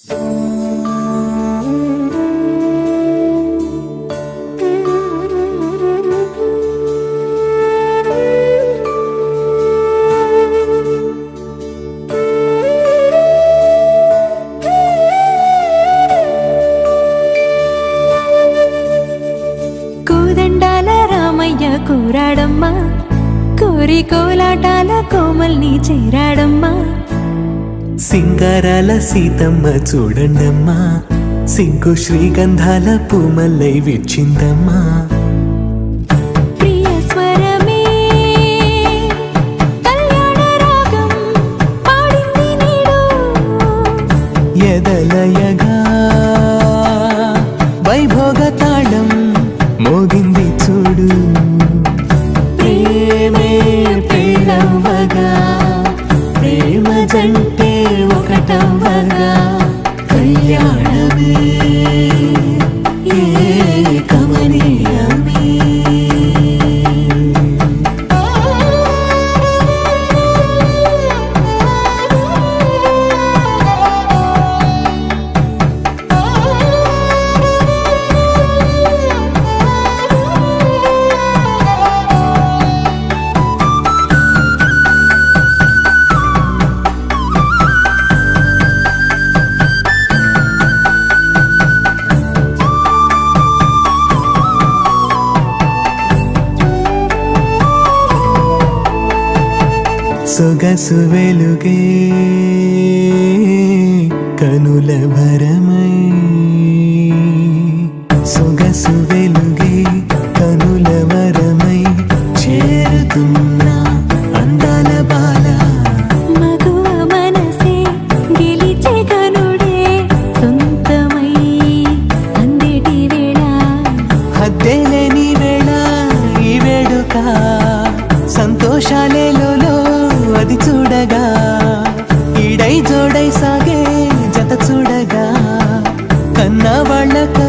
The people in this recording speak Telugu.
కోదండాల రామయ్య కూరాడమ్మా కోరి కోలాటాల కోమల్ని చేరాడమ్మా సింగారాల సీతమ్మ చూడండమ్మా సింకు శ్రీగంధాల పూమల్లై విచ్చిందమ్మా ప్రియ స్వరమే కళ్యాణ రాగం పాడింది నీడు ఎదలయగా వైభోగ తాళం మోగింది చూడు ప్రేమే పెళ్ళవ్వగా ప్రేమ జంటే ఒకటవ్వగా కళ్యాణమే ఏ కమనీయమే సొగసు వెలుగే కనుల భరమై సొగసు వెలుగే కనుల వరమై చేరుతున్నా అందాల బాల మగువ మనసే గెలిచే కనుడే సొంతమై అందేటి వేళ హద్దేలేని వేళ ఈ వేడుక సంతోషాలేలో అది చూడగా ఈడై జోడై సాగే జత చూడగా కన్నా వాళ్ళ